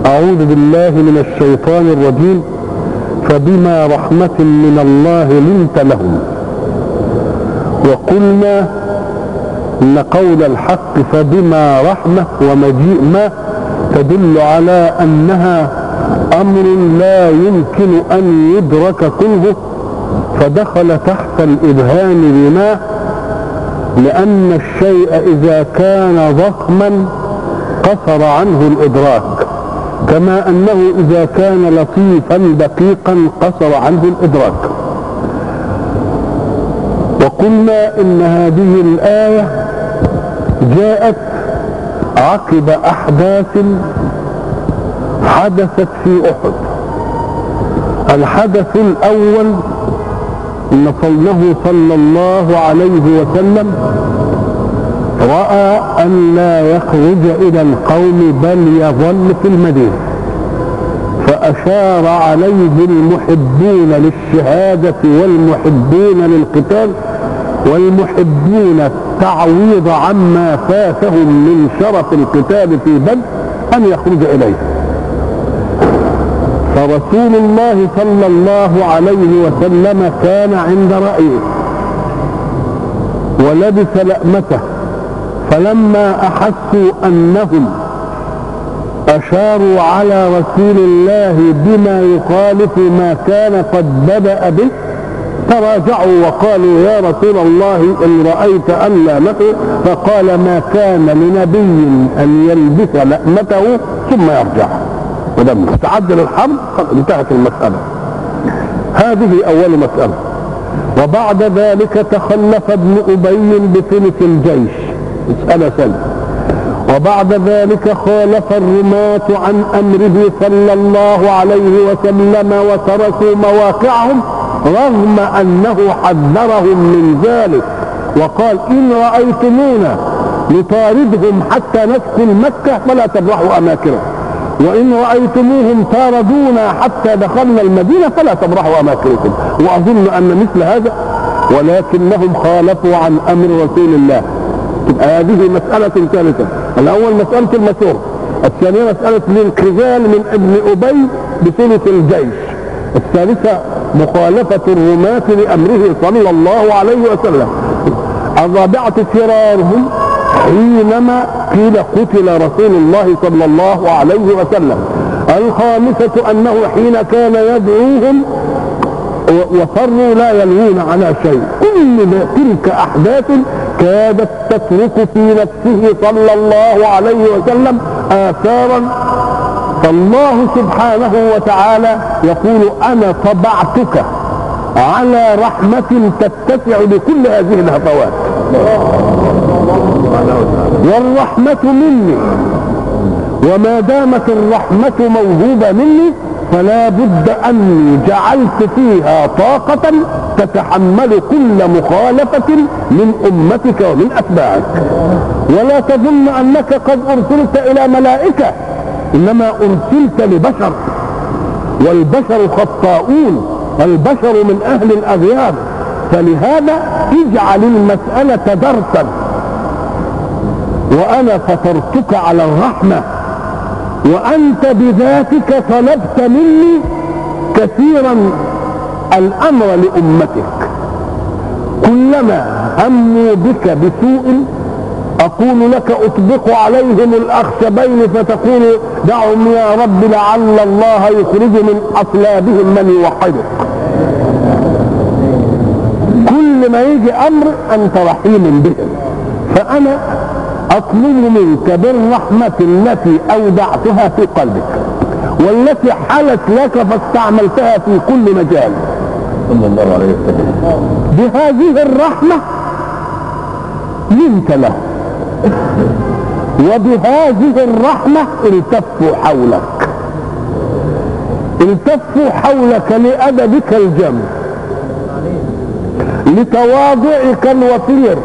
أعوذ بالله من الشيطان الرجيم فبما رحمة من الله لنت لهم وقلنا إن قول الحق فبما رحمة ومجيء ما تدل على أنها أمر لا يمكن أن يدرك كله فدخل تحت الإبهام بما لأن الشيء إذا كان ضخما قصر عنه الإدراك كما أنه إذا كان لطيفا دقيقا قصر عنه الإدراك وقلنا إن هذه الآية جاءت عقب أحداث حدثت في أحد الحدث الأول نصلنه صلى الله عليه وسلم رأى أن لا يخرج إلى القوم بل يظل في المدينة فأشار عليه المحبون للشهادة والمحبون للقتال والمحبون التعويض عما فاتهم من شرف القتال في بدر أن يخرج إليه فرسول الله صلى الله عليه وسلم كان عند رأيه ولبس لأمته فلما أحسوا أنهم أشاروا على رسول الله بما يخالف ما كان قد بدأ به تراجعوا وقالوا يا رسول الله إن رأيت أن لا نقل فقال ما كان لنبي أن يلبس لأمته ثم يرجع ولما تعدل الحرب قد انتهت المسألة هذه أول مسألة وبعد ذلك تخلف ابن أبي بثلث الجيش مسألة سنة وبعد ذلك خالف الرماة عن أمره صلى الله عليه وسلم وتركوا مواقعهم رغم أنه حذرهم من ذلك وقال إن رأيتمونا نطاردهم حتى ندخل مكة فلا تبرحوا أماكنهم وإن رأيتموهم طاردونا حتى دخلنا المدينة فلا تبرحوا أماكنكم وأظن أن مثل هذا ولكنهم خالفوا عن أمر رسول الله تبقى هذه مسألة ثالثة الأول مسألة المسور الثانية مسألة الانخزال من ابن أبي بثلث الجيش الثالثة مخالفة الرماة لأمره صلى الله عليه وسلم الرابعة فرارهم حينما قيل قتل رسول الله صلى الله عليه وسلم الخامسة أنه حين كان يدعوهم وفروا لا يلوون على شيء كل تلك أحداث كادت تترك في نفسه صلى الله عليه وسلم آثارا فالله سبحانه وتعالى يقول أنا طبعتك على رحمة تتسع لكل هذه الهفوات والرحمة مني وما دامت الرحمة موهوبة مني فلا بد أني جعلت فيها طاقة تتحمل كل مخالفة من أمتك ومن أتباعك ولا تظن أنك قد أرسلت إلى ملائكة إنما أرسلت لبشر والبشر خطاؤون البشر من أهل الأغيار فلهذا اجعل المسألة درسا وأنا فطرتك على الرحمة وأنت بذاتك طلبت مني كثيرا الأمر لأمتك كلما هموا بك بسوء أقول لك أطبق عليهم الأخشبين فتقول دعهم يا رب لعل الله يخرج من أصلابهم من يوحدك كل ما يجي أمر أنت رحيم بهم فأنا أطلب منك بالرحمة التي أودعتها في قلبك والتي حلت لك فاستعملتها في كل مجال صلى الله عليه وسلم بهذه الرحمة لنت له وبهذه الرحمة التفوا حولك التفوا حولك لأدبك الجم لتواضعك الوفير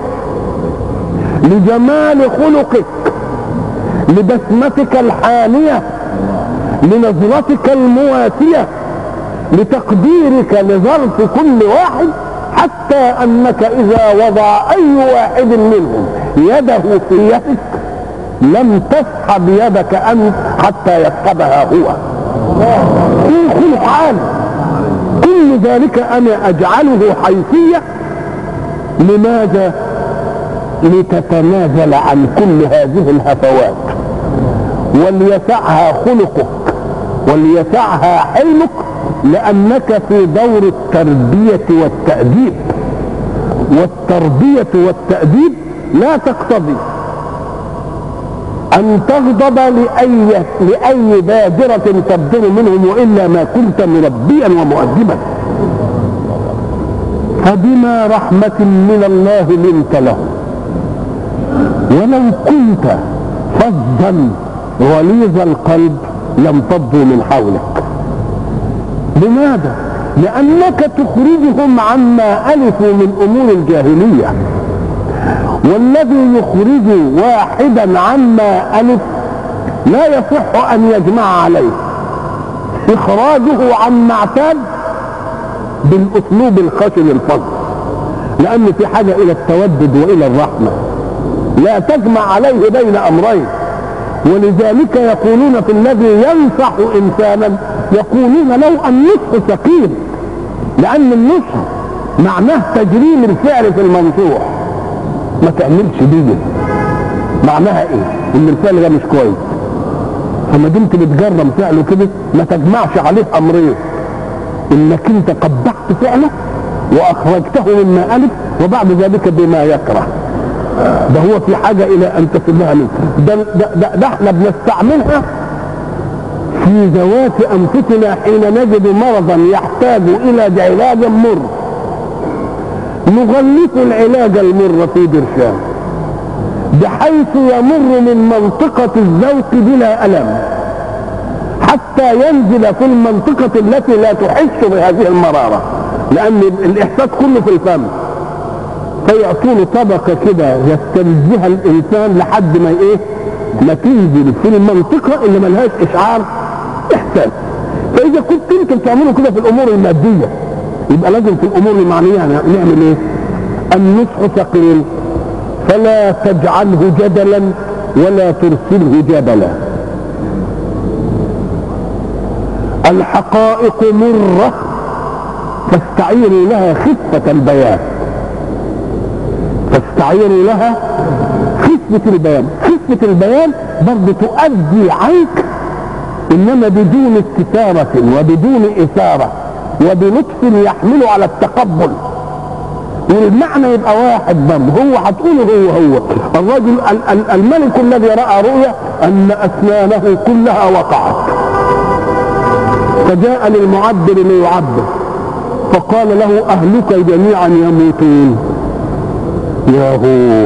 لجمال خلقك لبسمتك الحانية لنظرتك المواسية لتقديرك لظرف كل واحد حتى انك اذا وضع اي واحد منهم يده في يدك لم تسحب يدك انت حتى يسحبها هو ايه خلق عالي كل ذلك انا اجعله حيثيه لماذا لتتنازل عن كل هذه الهفوات وليسعها خلقك وليسعها حلمك لانك في دور التربيه والتاديب والتربيه والتاديب لا تقتضي ان تغضب لاي لاي بادره تبدر منهم والا ما كنت مربيا ومؤدبا فبما رحمه من الله لنت لهم ولو كنت فظا غليظ القلب لانفضوا من حولك لماذا لانك تخرجهم عما الفوا من امور الجاهليه والذي يخرج واحدا عما الف لا يصح ان يجمع عليه اخراجه عما اعتاد بالاسلوب الخشن الفظ لان في حاجه الى التودد والى الرحمه لا تجمع عليه بين امرين ولذلك يقولون في الذي ينصح انسانا يقولون لو النصح ثقيل لان النصح معناه تجريم الفعل في المنصوح ما تعملش دي معناها ايه ان الفعل ده مش كويس فما دمت بتجرم فعله كده ما تجمعش عليه امرين انك انت قبحت فعله واخرجته مما الف وبعد ذلك بما يكره ده هو في حاجة إلى أن تسمها منه ده, ده, ده, ده احنا بنستعملها في ذوات أنفسنا حين نجد مرضا يحتاج إلى علاج مر نغلف العلاج المر في برشام بحيث يمر من منطقة الذوق بلا ألم حتى ينزل في المنطقة التي لا تحس بهذه المرارة لأن الإحساس كله في الفم فيعطونه طبقة كده يستلزها الإنسان لحد ما إيه ما تنزل في المنطقة اللي ملهاش إشعار إحساس فإذا كنت أنت بتعمله كده في الأمور المادية يبقى لازم في الأمور المعنية نعمل إيه؟ النصح ثقيل فلا تجعله جدلا ولا ترسله جبلا الحقائق مرة فاستعيروا لها خفة البيان فاستعيروا لها خفة البيان خفة البيان برضه تؤدي عنك انما بدون استثارة وبدون اثارة وبلطف يحمل على التقبل والمعنى يبقى واحد برضه هو هتقوله هو هو الرجل ال- ال- الملك الذي راى رؤيا ان اسنانه كلها وقعت فجاء للمعبر ليعبر فقال له اهلك جميعا يموتون يا هو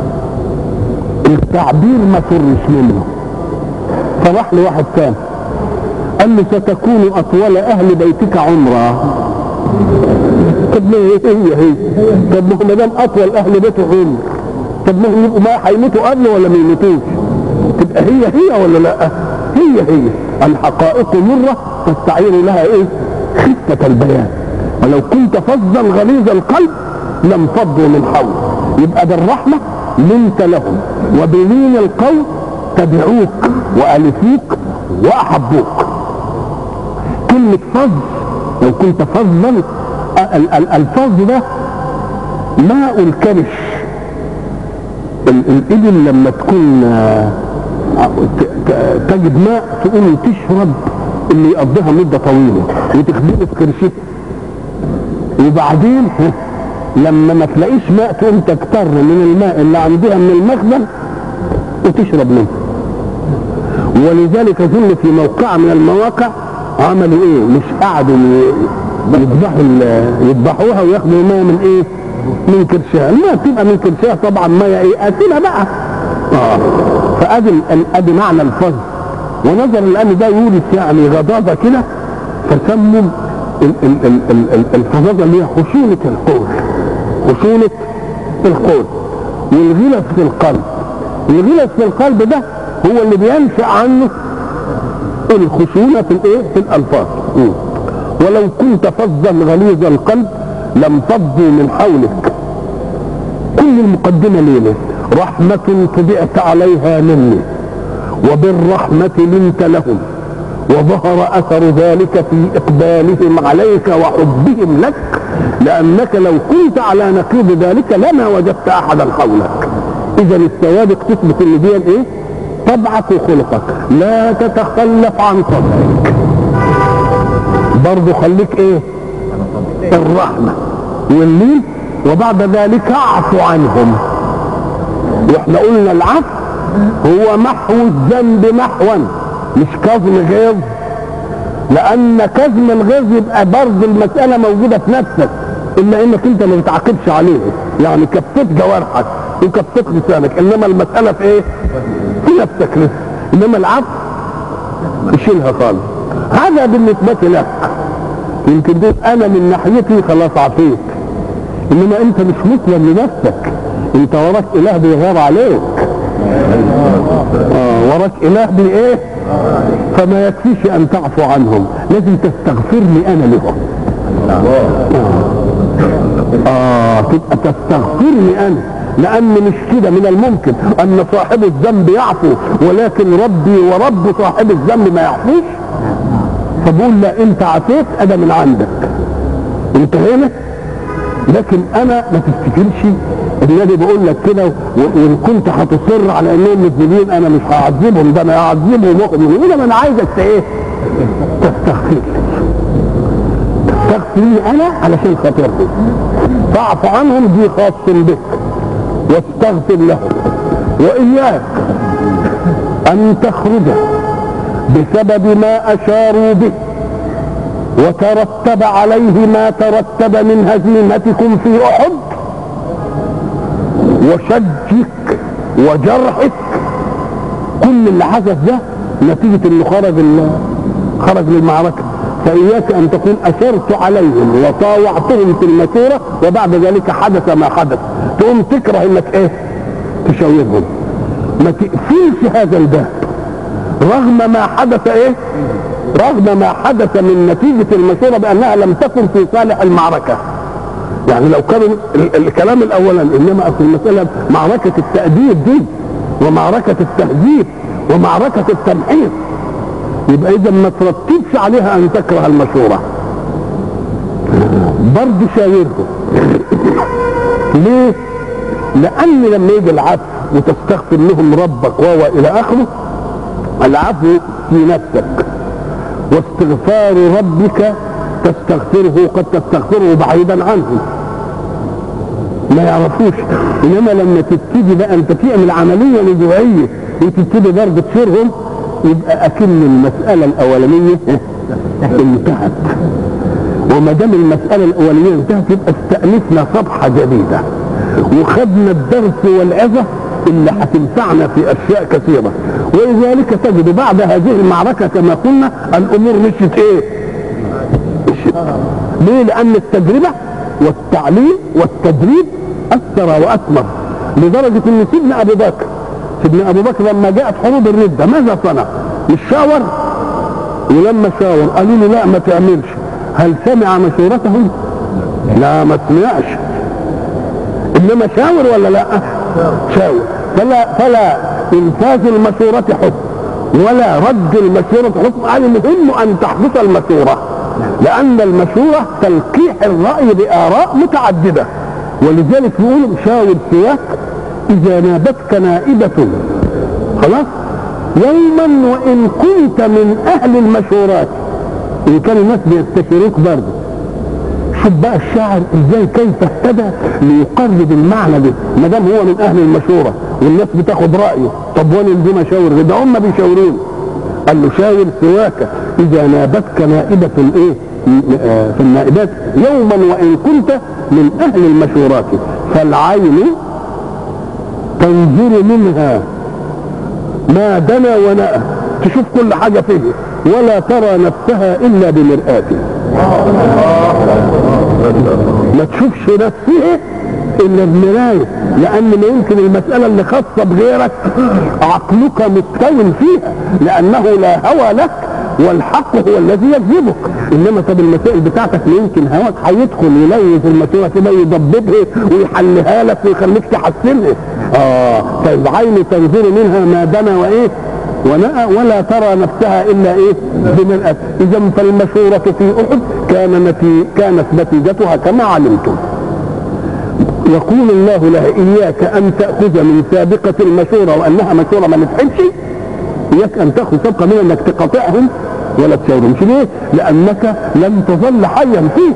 التعبير ما فرش منه فراح لواحد تاني قال له ستكون اطول اهل بيتك عمرا طب ما هي هي هي طب ما هو ما دام اطول اهل بيته عمر طب ما هم يبقوا ما هيموتوا قبل ولا ما يموتوش تبقى هي هي ولا لا هي هي الحقائق مرة تستعير لها ايه خفة البيان ولو كنت فظا غليظ القلب لانفضوا من حولك يبقى بالرحمة لنت لهم وبلين القول تبعوك والفوك واحبوك كلمة فظ لو كنت فظا ال- ال- الفظ ده ماء الكرش ال- الابل لما تكون آه، ت- ت- تجد ماء تقوم تشرب اللي يقضيها مدة طويلة وتخدمه في كرشتها وبعدين ها، لما ما تلاقيش ماء تقوم تكتر من الماء اللي عندها من المخزن وتشرب منه ولذلك اظن في موقع من المواقع عملوا ايه مش قعدوا ي- يذبحوا ال- يذبحوها وياخدوا الماء من ايه من كرشها الماء بتبقى من كرشها طبعا ميه ايه قاتله بقى اه فادي ال- ادي معنى الفضل ونظرا لان ده يورث يعني غضاضه كده فسموا ال- ال- ال- ال- ال- الفظاظه اللي هي خشونه القول خشونه القول والغلس في القلب الغلس في القلب ده هو اللي بينشأ عنه الخشونة في الايه في الالفاظ مم. ولو كنت فظا غليظ القلب لم فضوا من حولك كل المقدمة ليه رحمة طبعت عليها مني وبالرحمة لنت لهم وظهر أثر ذلك في إقبالهم عليك وحبهم لك لأنك لو كنت على نقيض ذلك لما وجدت أحدا حولك إذا السوابق تثبت إن دي إيه؟ طبعك وخلقك لا تتخلف عن طبعك برضه خليك إيه؟ الرحمة واللين وبعد ذلك اعفو عنهم واحنا قلنا العفو هو محو الذنب محوا مش كظم غيظ لان كظم الغيظ يبقى برضه المساله موجوده في نفسك الا انك انت ما بتعاقبش عليه يعني كفيت جوارحك وكفيت لسانك انما المساله في ايه؟ في نفسك لسه انما العفو تشيلها خالص هذا بالنسبه لك يمكن دول انا من ناحيتي خلاص عفيت انما انت مش مسلم لنفسك انت وراك اله بيغار عليك آه وراك اله بايه فما يكفيش ان تعفو عنهم لازم تستغفرني انا لهم آه. اه تبقى تستغفرني انا لان مش كده من الممكن ان صاحب الذنب يعفو ولكن ربي ورب صاحب الذنب ما يعفوش فبقول لا انت عفيت انا من عندك انتهينا لكن انا ما تفتكرش ان انا بقول لك كده و- وان كنت هتصر على انهم مذنبين انا مش هعذبهم ده انا هعذبهم واخد انما انا عايزك ت- ايه تستغفر لي تستغفر لي انا علشان خاطرهم فاعف عنهم دي خاص بك واستغفر لهم واياك ان تخرج بسبب ما اشاروا به وترتب عليه ما ترتب من هزيمتكم في احد وشجك وجرحك كل اللي حدث ده نتيجة انه خرج ال- خرج للمعركة فإياك أن تكون أشرت عليهم وطاوعتهم في المسيرة وبعد ذلك حدث ما حدث تقوم تكره انك ايه تشاورهم ما تقفلش هذا الباب رغم ما حدث ايه رغم ما حدث من نتيجة المشورة بأنها لم تكن في صالح المعركة يعني لو كان ال- الكلام الأولاني إنما أصل المسألة معركة التأديب دي ومعركة التهذيب ومعركة التمحيص يبقى إذا ما ترتبش عليها أن تكره المشورة برضه شاورهم ليه؟ لأن لما يجي العفو وتستغفر لهم ربك وهو إلى آخره العفو في نفسك واستغفار ربك تستغفره قد تستغفره بعيدا عنه ما يعرفوش انما لما تبتدي بقى انت تعمل عمليه رجوعيه وتبتدي برضه تشيرهم يبقى اكن المساله الاولانيه انتهت وما دام المساله الاولانيه انتهت يبقى استانفنا صفحه جديده وخدنا الدرس والعظه اللي هتنفعنا في اشياء كثيره ولذلك تجد بعد هذه المعركه كما قلنا الامور مشيت ايه؟ مشيت ليه؟ لان التجربه والتعليم والتدريب اثر واثمر لدرجه ان سيدنا ابو بكر سيدنا ابو بكر لما جاءت حروب الرده ماذا صنع؟ مش شاور ولما شاور قالوا له لا ما تعملش هل سمع مشورتهم؟ لا ما سمعش انما شاور ولا لا؟ شاور فلا فلا انفاذ المشورة حكم ولا رد المشورة حكم قال المهم ان تحدث المشورة لان المشورة تلقيح الرأي بآراء متعددة ولذلك يقولوا شاور سواك اذا نابتك نائبة خلاص يوما وان كنت من اهل المشورات ان كان الناس بيستشيروك برضه شوف بقى الشاعر ازاي كيف اهتدى ليقرب المعنى ده ما دام هو من اهل المشوره والناس بتاخد رايه طب وانا دي مشاور ده هم بيشاورون قال له شاور سواك اذا نابتك نائبه ايه آه، في النائبات يوما وان كنت من اهل المشورات فالعين تنظر منها ما دنا ونأى تشوف كل حاجه فيه ولا ترى نفسها الا بمرآته ما تشوفش نفسها الا بمرايه لان ما يمكن المساله اللي خاصه بغيرك عقلك متكون فيها لانه لا هوى لك والحق هو الذي يجذبك انما طب المسائل بتاعتك يمكن هواك هيدخل يلوث الماسوره كده يضببها ويحلها لك ويخليك تحسنها اه طيب عين تنظر منها ما دنا وايه ونأى ولا ترى نفسها الا ايه بمرأة اذا فالمشورة في احد كان نتي كانت نتيجتها كما علمتم يقول الله لها اياك ان تاخذ من سابقه المشوره وانها مشوره ما نفعلش اياك ان تاخذ سابقه من انك تقاطعهم ولا تشاورهمش ليه؟ لانك لن تظل حيا فيه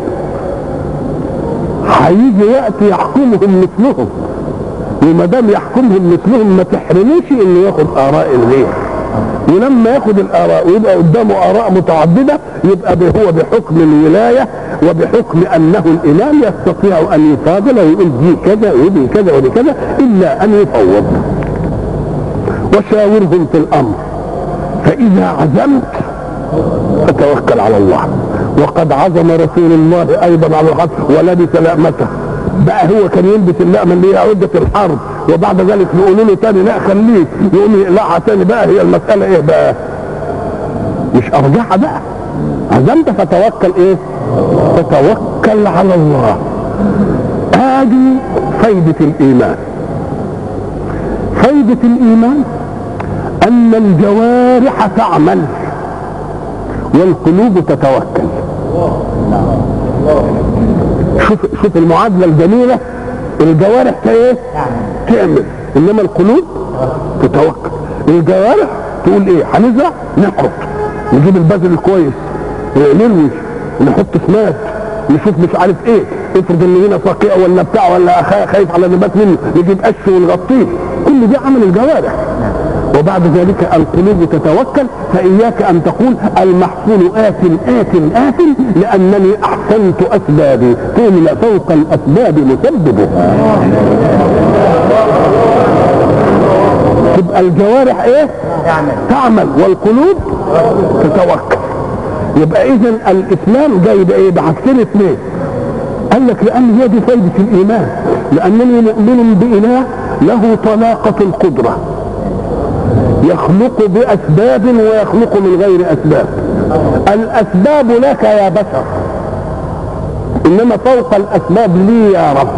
هيجي وقت يحكمهم مثلهم وما دام يحكمهم مثلهم ما تحرموش انه ياخد اراء الغير ولما ياخد الاراء ويبقى قدامه اراء متعدده يبقى هو بحكم الولايه وبحكم انه الامام يستطيع ان يفاضل ويقول دي كذا ودي كذا ودي كذا الا ان يفوض وشاورهم في الامر فاذا عزمت فتوكل على الله وقد عزم رسول الله ايضا على الحق ولبس لأمته بقى هو كان يلبس اللقمه اللي هي عده الحرب وبعد ذلك يقولوا له تاني لا خليه يقوم يقلعها تاني بقى هي المساله ايه بقى مش ارجعها بقى عزمت فتوكل ايه فتوكل على الله هذه فايدة الإيمان فايدة الإيمان أن الجوارح تعمل والقلوب تتوكل شوف شوف المعادلة الجميلة الجوارح ايه؟ تعمل انما القلوب تتوكل الجوارح تقول ايه؟ هنزرع نحط نجيب البذر الكويس نروي نحط سماد نشوف مش عارف ايه افرض ان هنا فقيع ولا بتاع ولا خايف على نبات منه نجيب قش ونغطيه كل دي عمل الجوارح وبعد ذلك القلوب تتوكل فإياك أن تقول المحصول آت آت آت لأنني أحسنت أسبابي قيل فوق الأسباب مسببه تبقى الجوارح ايه تعمل والقلوب تتوكل يبقى اذا الاسلام جاي بايه بحاجتين اثنين قال لك لان هي دي فايده الايمان لانني مؤمن باله له طلاقه القدره يخلق باسباب ويخلق من غير اسباب الاسباب لك يا بشر انما فوق الاسباب لي يا رب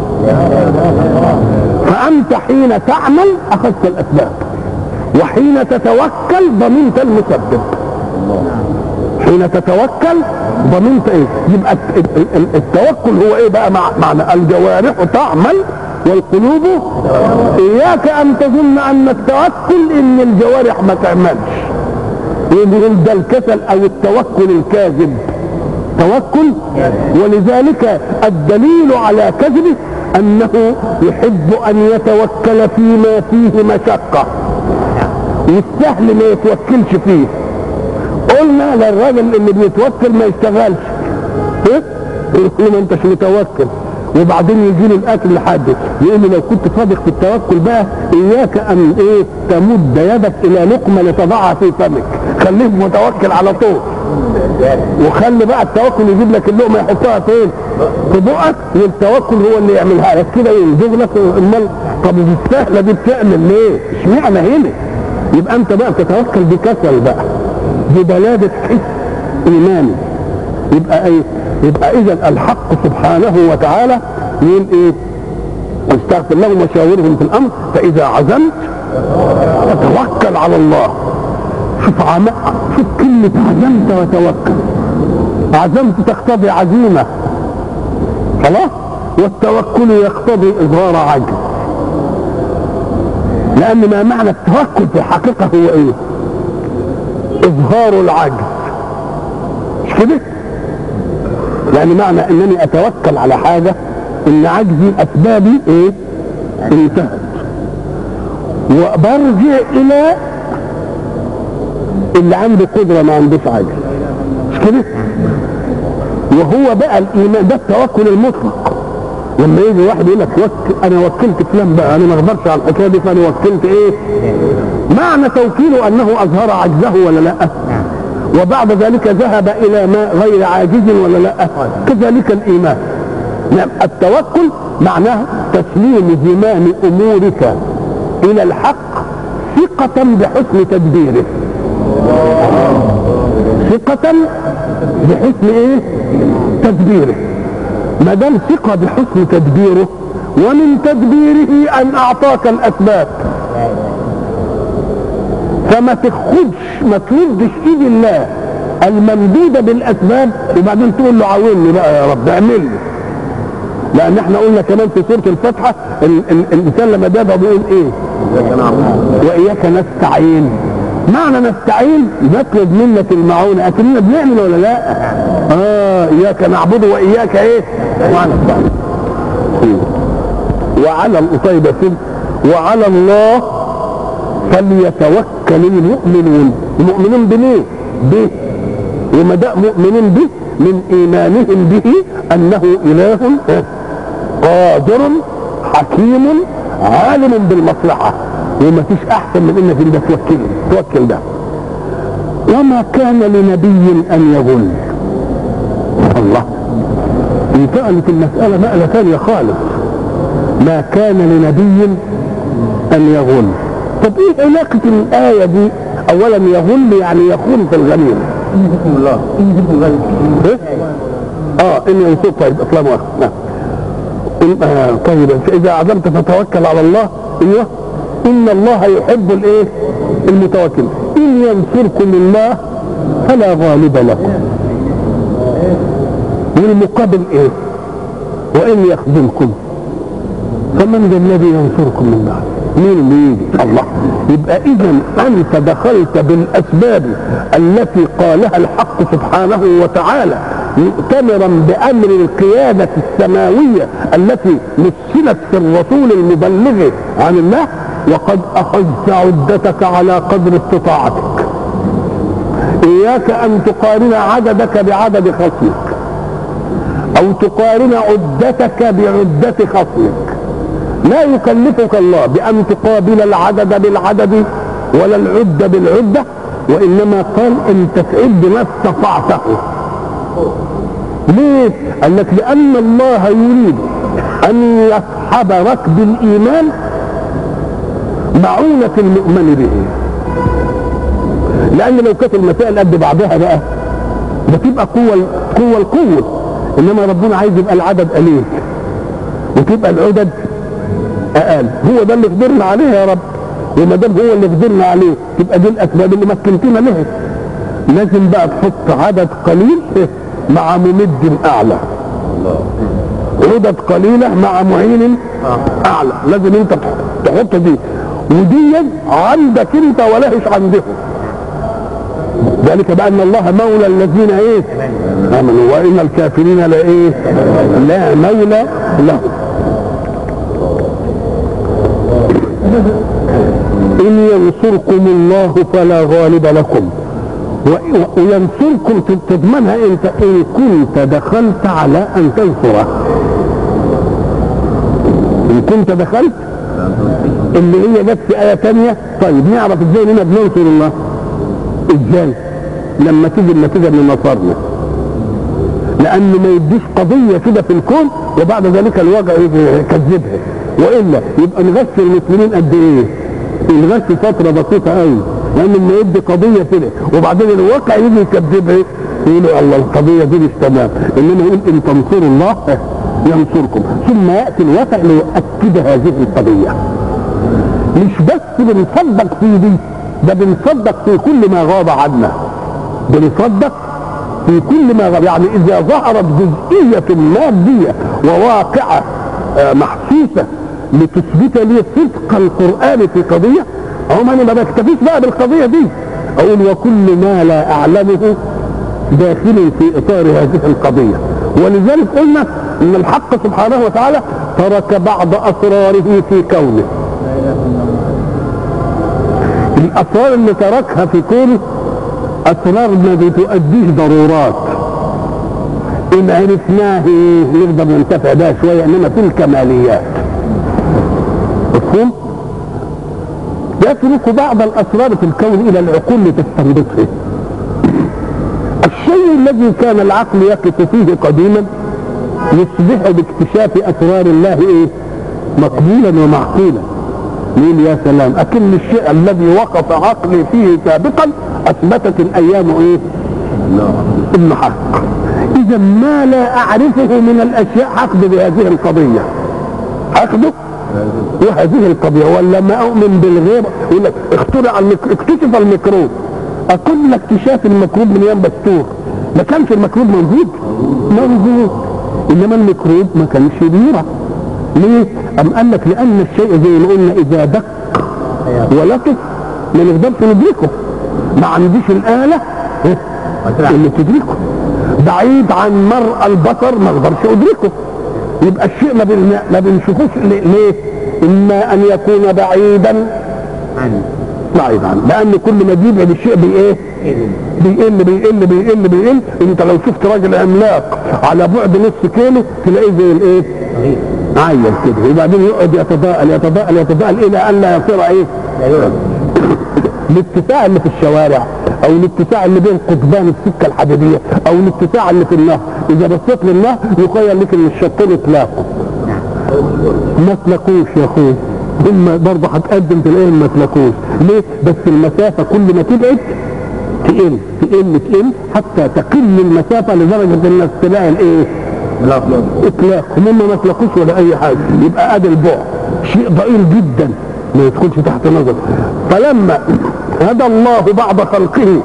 فانت حين تعمل اخذت الاسباب وحين تتوكل ضمنت المسبب حين تتوكل ضمنت ايه يبقى التوكل هو ايه بقى معنى الجوارح تعمل والقلوب اياك ان تظن ان التوكل ان الجوارح ما تعملش يقول ده الكسل او التوكل الكاذب توكل ولذلك الدليل على كذبه انه يحب ان يتوكل فيما فيه مشقه والسهل ما يتوكلش فيه قلنا للراجل اللي بيتوكل ما يشتغلش ايه يقول ما انتش متوكل وبعدين يجي له الاكل لحد يقول له لو كنت صادق في التوكل بقى اياك ان ايه تمد يدك الى لقمه لتضعها في فمك خليك متوكل على طول وخلي بقى التوكل يجيب لك اللقمه يحطها فين؟ في بقك والتوكل هو اللي يعملها لك كده ينزغ لك امال طب السهله دي بتعمل ليه؟ اشمعنى هنا؟ يبقى انت بقى بتتوكل بكسل بقى ببلاده حس ايماني يبقى ايه؟ يبقى اذا الحق سبحانه وتعالى يقول ايه؟ واستغفر لهم وشاورهم في الامر فاذا عزمت فتوكل على الله شوف عم... شوف كلمة عزمت وتوكل عزمت تقتضي عزيمة خلاص والتوكل يقتضي إظهار عجز لأن ما معنى التوكل في الحقيقة هو إيه؟ إظهار العجز مش كده؟ يعني معنى أنني أتوكل على حاجة إن عجزي أسبابي إيه؟ انتهت وبرجع إلى اللي عنده قدرة ما عندوش عجز مش كده وهو بقى الايمان ده التوكل المطلق لما يجي واحد يقول لك وك... انا وكلت فلان بقى انا ما اقدرش على الحكايه دي فانا وكلت ايه معنى توكيله انه اظهر عجزه ولا لا وبعد ذلك ذهب الى ما غير عاجز ولا لا كذلك الايمان نعم التوكل معناه تسليم زمام امورك الى الحق ثقة بحسن تدبيره ثقة بحسن ايه تدبيره ما دام ثقة بحسن تدبيره ومن تدبيره ان اعطاك الاسباب فما تاخدش ما تردش ايد الله الممدودة بالاسباب وبعدين تقول له عاوني بقى يا رب اعمل لي لان احنا قلنا كمان في سورة الفاتحة ال- ال- الانسان لما بيدعو بيقول ايه إياك نعبد واياك نستعين معنى نستعين نطلب منك المعونة اكننا بنعمل ولا لا اه اياك نعبد واياك ايه ونستعين وعلى طيب يا سيدي وعلى الله فليتوكل المؤمنون المؤمنون بمين به وما دام مؤمنين به من ايمانهم به انه اله قادر حكيم عالم بالمصلحه وما فيش احسن من انك انت توكل توكل ده وما كان لنبي ان يغل الله انتقلت المساله نقله ثانيه خالص ما كان لنبي ان يغل طب ايه علاقه الايه دي اولا يغل يعني يخون في الغنيمه بسم الله بسم الله إيه؟ اه ان ينصر طيب اسلام واحد نعم إن- آه طيب اذا عزمت فتوكل على الله ايوه ان الله يحب الايه المتوكل ان ينصركم الله فلا غالب لكم والمقابل ايه وان يخذلكم فمن ذا الذي ينصركم من بعد مين اللي يجي الله يبقى اذا انت دخلت بالاسباب التي قالها الحق سبحانه وتعالى مؤتمرا بامر القياده السماويه التي مثلت في الرسول المبلغ عن الله وقد اخذت عدتك على قدر استطاعتك اياك ان تقارن عددك بعدد خصمك او تقارن عدتك بعدة خصمك لا يكلفك الله بان تقابل العدد بالعدد ولا العدة بالعدة وانما قال ان تعد ما استطعته ليه قال لك لان الله يريد ان يصحب ركب الايمان معونة المؤمن به لان لو كانت المسائل قد بعضها بقى ده تبقى قوة قوة القوة انما ربنا عايز يبقى العدد قليل وتبقى العدد اقل هو ده اللي قدرنا عليه يا رب وما دام هو اللي قدرنا عليه تبقى دي الاسباب اللي مكنتنا لها لازم بقى تحط عدد قليل مع ممد اعلى عدد قليله مع معين اعلى لازم انت تحط دي ودي عندك انت ولهش عندهم ذلك بان الله مولى الذين ايه امنوا وان الكافرين لا ايه لا مولى لهم ان ينصركم الله فلا غالب لكم و- و- وينصركم تضمنها انت ان كنت دخلت على ان تنصره ان كنت دخلت اللي هي جت في ايه تانية طيب نعرف ازاي اننا بننصر الله ازاي لما تيجي النتيجه من نصرنا لانه ما يديش قضيه كده في الكون وبعد ذلك الواقع يجي يكذبها والا يبقى نغش المسلمين قد ايه الغش فتره بسيطه قوي لان لما يدي قضيه كده وبعدين الواقع يجي يكذبها يقولوا الله القضيه دي مش تمام انما يقول ان تنصروا الله ينصركم ثم ياتي الواقع ليؤكد هذه القضيه مش بس بنصدق في دي ده بنصدق في كل ما غاب عنا بنصدق في كل ما غاب يعني اذا ظهرت جزئيه ماديه وواقعه آه، محسوسه لتثبت لي صدق القران في قضيه هم انا ما بكتفيش بقى بالقضيه دي اقول وكل ما لا اعلمه داخل في اطار هذه القضيه ولذلك قلنا ان الحق سبحانه وتعالى ترك بعض اسراره في كونه الاسرار اللي تركها في كونه اسرار ما بتؤديش ضرورات ان عرفناه نقدر ننتفع بها شويه انما في الكماليات مفهوم يترك بعض الاسرار في الكون الى العقول لتستنبطه الشيء الذي كان العقل يقف فيه قديما يصبح باكتشاف اسرار الله ايه مقبولا ومعقولا نقول يا سلام اكن الشيء الذي وقف عقلي فيه سابقا اثبتت الايام ايه انه حق اذا ما لا اعرفه من الاشياء هاخده بهذه القضيه هاخده وهذه القضيه ولا ما اؤمن بالغيب يقول لك اخترع الميك- اكتشف الميكروب اقول اكتشاف الميكروب من ايام بستور ما كانش الميكروب موجود موجود انما الميكروب ما كانش بيرى ليه؟ أم قال لك لأن الشيء زي ما قلنا إذا دق ولطف ما نقدرش ندركه ما عنديش الآلة إيه؟ اللي تدركه بعيد عن مرء البصر ما اقدرش ادركه يبقى الشيء ما, بن... ما بنشوفوش ليه؟ ليه؟ اما ان يكون بعيدا بعيد عنه لان كل ما بيبعد الشيء بايه بيقل بيقل بيقل بيقل انت لو شفت راجل عملاق على بعد نص كيلو تلاقيه زي الايه عيل كده وبعدين يقعد يتضاءل يتضاءل يتضاءل الى ان لا يصير ايه الاتساع اللي في الشوارع او الاتساع اللي بين قضبان السكه الحديديه او الاتساع اللي في النهر اذا بصيت للنهر يخيل لك ان الشطين اتلاقوا ما تلاقوش يا اخوي هم برضه هتقدم تلاقيهم ما تلاقوش ليه بس المسافه كل ما تبعد تقل تقل تقل حتى تقل المسافه لدرجه انك تلاقي الايه اطلاق هم ما تلاقوش ولا اي حاجه يبقى ادي البعد شيء ضئيل جدا ما يدخلش تحت نظر فلما هدى الله بعض خلقه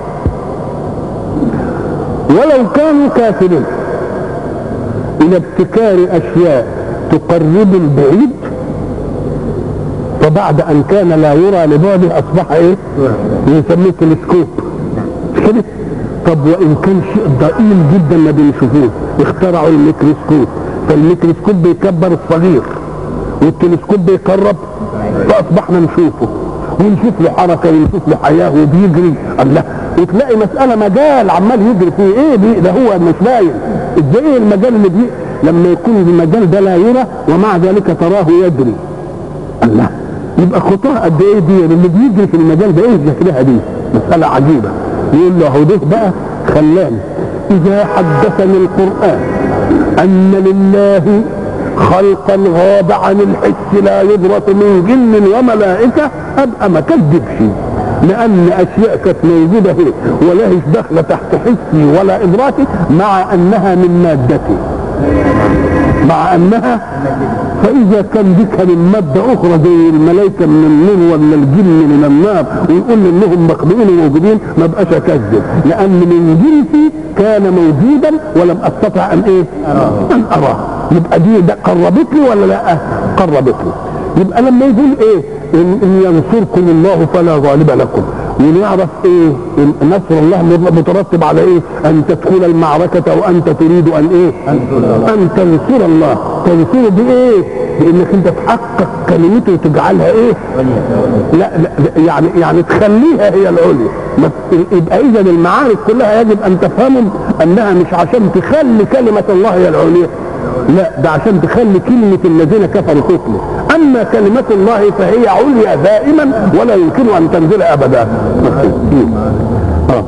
ولو كانوا كافرين الى ابتكار اشياء تقرب البعيد فبعد ان كان لا يرى لبعده اصبح ايه يسميه تلسكوب مش كده طب وان كان شيء ضئيل جدا ما بنشوفوه اخترعوا الميكروسكوب فالميكروسكوب بيكبر الصغير والتلسكوب بيقرب فاصبحنا نشوفه ونشوف له حركه ونشوف له حياه وبيجري الله وتلاقي مساله مجال عمال يجري فيه ايه دي ده هو مش باين ازاي ايه المجال اللي بي لما يكون المجال ده لا يرى ومع ذلك تراه يجري الله يبقى خطاه قد ايه دي اللي بيجري في المجال ده ايه شكلها دي مساله عجيبه يقول له اهو ده بقى خلاني اذا حدثني القران ان لله خلقا غاب عن الحس لا يدرك من جن وملائكه ابقى ما كذبش لان اشياء كانت موجوده هي ولا هيش داخله تحت حسي ولا ادراكي مع انها من مادتي مع انها فاذا كان ديك من ماده اخرى زي الملائكه من النور ولا الجن من النار ويقول لي انهم مخلوقين وموجودين ما بقاش اكذب لان من جنسي كان موجودا ولم استطع ان ايه؟ ان اراه يبقى دي ده قربتني ولا لا؟ قربتني يبقى لما يقول ايه؟ ان, إن ينصركم الله فلا غالب لكم ونعرف ايه إن نصر الله مترتب على ايه ان تدخل المعركة وانت تريد ان ايه ان تنصر الله تنصره بايه بانك انت تحقق كلمته وتجعلها ايه لا, لا يعني يعني تخليها هي العليا ما- يبقى اذا المعارك كلها يجب ان تفهموا انها مش عشان تخلي كلمة الله هي العليا لا ده عشان تخلي كلمة الذين كفروا تفلت اما كلمة الله فهي عليا دائما ولا يمكن ان تنزل ابدا آه.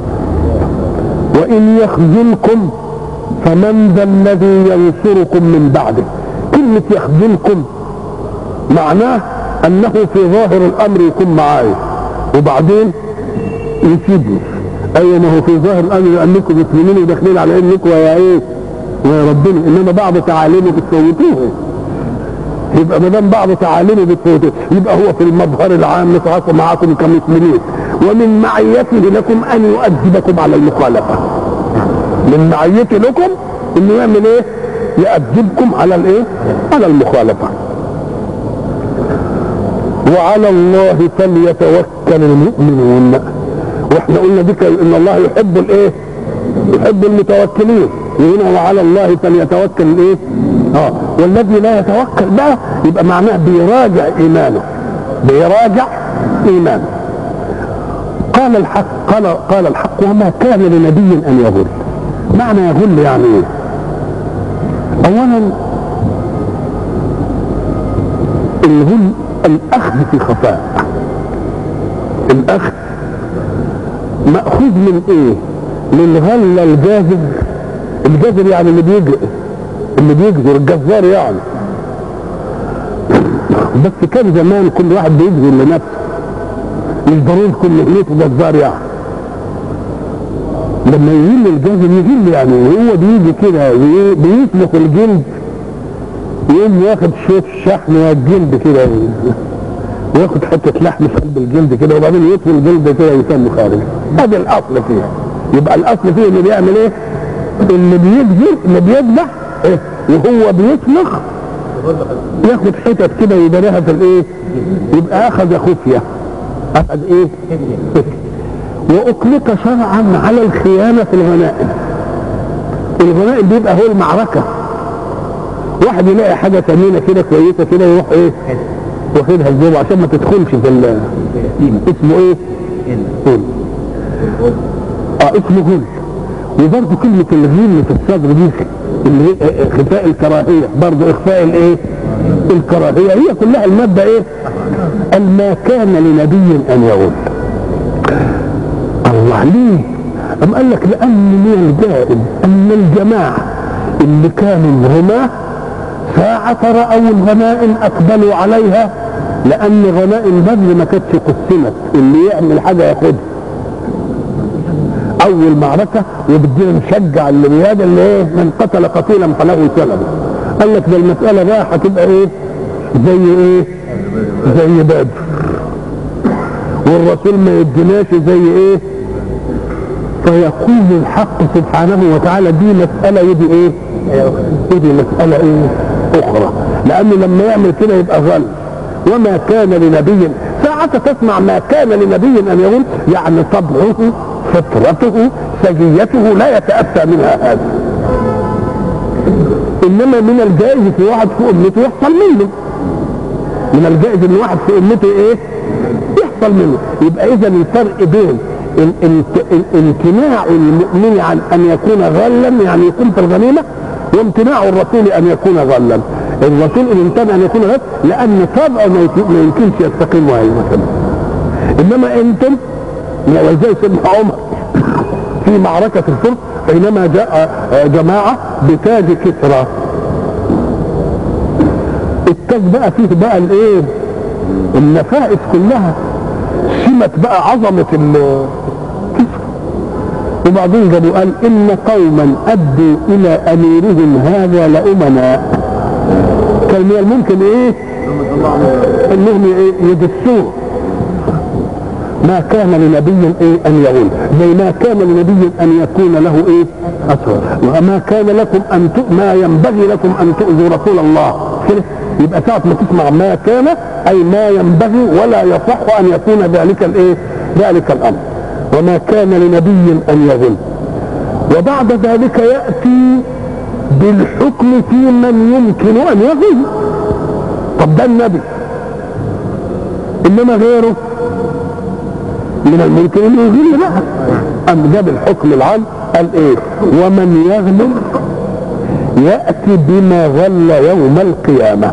وان يخذلكم فمن ذا الذي ينصركم من بعده كلمة يخذلكم معناه انه في ظاهر الامر يكون معايا وبعدين يسيبني ايوه ما هو في ظاهر الامر لانكم مسلمين وداخلين على انكم يا ايه يا ربنا انما بعض تعاليمه بتفوتوه يبقى ما دام بعض تعاليمه بتفوتوه يبقى هو في المظهر العام نتعاطى معكم كمسلمين ومن معيته لكم ان يؤدبكم على المخالفه من معيته لكم انه يعمل ايه يؤدبكم على الايه على المخالفه وعلى الله فليتوكل المؤمنون واحنا قلنا دي ان الله يحب الايه يحب المتوكلين وهنا وعلى الله فليتوكل الايه اه والذي لا يتوكل بقى يبقى معناه بيراجع ايمانه بيراجع ايمانه قال الحق قال قال الحق وما كان لنبي ان يغل معنى يغل يعني ايه اولا الغل الاخذ في خفاء الاخذ ماخوذ من ايه من غل الجاذب الجاذب يعني اللي بيجري اللي بيجزر الجزار يعني بس كان زمان كل واحد بيجزر لنفسه مش ضروري كل نيته جزار يعني لما يجل الجزم يجل يعني هو بيجي كده بي- بيسلخ الجلد يقوم واخد شويه شحم والجلد كده وياخد حته لحم في قلب الجلد كده وبعدين يطوي الجلد كده ويسمى خارج هذا الاصل فيها يبقى الاصل فيه اللي بيعمل ايه؟ اللي بيجزم اللي بيذبح إيه؟ وهو بيسلخ ياخد حتت كده يداريها في الايه؟ يبقى اخذ خفيه اخذ ايه؟ خفيه واطلق شرعا على الخيانه في الغنائم الغنائم بيبقى هو المعركه واحد يلاقي حاجه ثمينه كده كويسه كده يروح ايه؟ واخدها الجوع عشان ما تدخلش في ال- اسمه ايه؟ غل اه اسمه غل وبرضه كلمة الغل في الصدر دي اللي هي خفاء الكراهية برضه اخفاء الايه؟ الكراهية هي كلها المادة ايه؟ قال ما كان لنبي ان يغل الله ليه؟ أم قال لك لأن من الجائز أن الجماعة اللي كانوا رماه ساعة رأوا الغنائم أقبلوا عليها لأن غنائم بدر ما كانتش قسمت اللي يعمل حاجة ياخدها أول معركة وبدينا نشجع اللي بهذا اللي إيه من قتل قتيلا فله سلبه قال لك ده المسألة بقى هتبقى إيه زي إيه زي بدر والرسول ما يديناش زي إيه فيقول الحق سبحانه وتعالى دي مسألة ودي إيه ودي مسألة إيه أخرى لأنه لما يعمل كده يبقى غل وما كان لنبي ساعة تسمع ما كان لنبي أن يقول يعني طبعه فطرته سجيته لا يتأتى منها هذا إنما من الجائز في واحد في أمته يحصل منه من الجائز إن واحد في أمته إيه يحصل منه يبقى إذا الفرق بين ال- ال- ال- امتناع المؤمن عن أن يكون غلا يعني يكون في الغنيمة وامتناع الرسول أن يكون غلا الرسول إن امتنع أن يكون غلا لأن طبعه ما يت- ما يمكنش يستقيم وهيبقى إنما أنتم ولذلك سيدنا عمر في معركة الفرس حينما جاء جماعة بتاج كسرى التاج بقى فيه بقى الايه النفائس كلها سمت بقى عظمة ال- كسرى وبعدين جابوا قال ان قوما ادوا الى اميرهم هذا لامناء كان من الممكن ايه انهم ي- يدسوه ما كان لنبي ايه ان يغل زي ما كان لنبي ان يكون له ايه اسرى وما كان لكم ان ت... ما ينبغي لكم ان تؤذوا رسول الله كده يبقى ساعة ما تسمع ما كان اي ما ينبغي ولا يصح ان يكون ذلك الايه ذلك الامر وما كان لنبي ان يغل وبعد ذلك ياتي بالحكم في من يمكن ان يغل طب ده النبي انما غيره من الممكن انه يغل بقى ام جاب الحكم العام قال ايه ومن يغلل ياتي بما غل يوم القيامه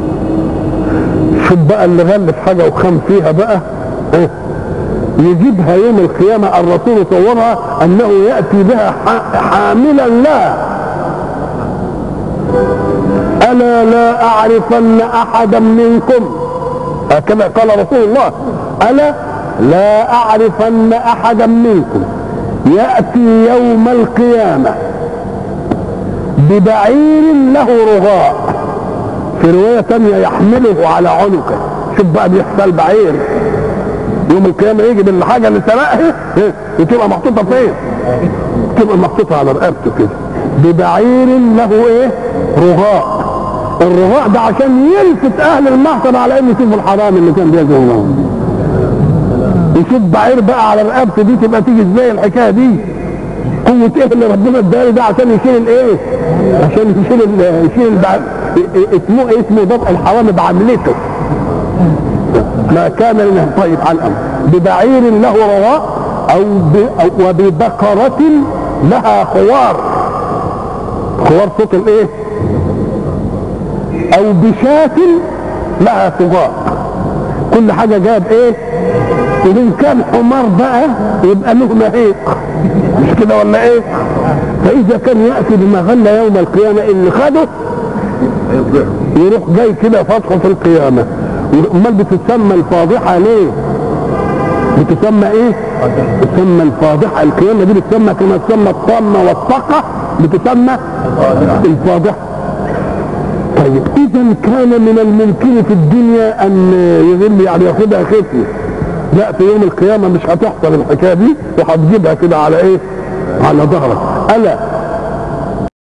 شوف بقى اللي غل في حاجه وخام فيها بقى إيه؟ يجيبها يوم القيامه الرسول صورها انه ياتي بها ح- حاملا لها الا لا اعرفن احدا منكم هكذا قال رسول الله الا لا اعرفن احدا منكم ياتي يوم القيامه ببعير له رغاء في روايه ثانيه يحمله على عنقه شوف بقى بيحصل بعير يوم القيامه يجي بالحاجه اللي سرقها إيه؟ وتبقى محطوطه فين؟ تبقى محطوطه على رقبته كده ببعير له ايه؟ رغاء الرغاء ده عشان يلفت اهل المحضر على انه يشوفوا الحرام اللي كان بيجوا معاهم يشوف بعير بقى على رقبته دي تبقى تيجي ازاي الحكايه دي قوة ايه اللي ربنا اداله ده عشان يشيل الايه؟ عشان يشيل ال- يشيل البعير اسمه ايه اسمه ضبط الحرام بعملته ما كان لنا طيب على الامر ببعير له رواء او, ب... أو وببقرة لها خوار خوار صوت الايه او بشاة لها صغار كل حاجة جاب ايه وان كان حمار بقى يبقى له مهيق مش كده ولا ايه فاذا كان ياتي بما غل يوم القيامه اللي خده يروح جاي كده فتحه في القيامه امال بتسمى الفاضحه ليه بتسمى ايه تسمى الفاضحه القيامه دي بتسمى كما تسمى الطامه والطاقه بتسمى الفاضحه طيب اذا كان من الممكن في الدنيا ان يغل يعني ياخدها خفيه لا في يوم القيامه مش هتحصل الحكايه دي وهتجيبها كده على ايه على ظهرك الا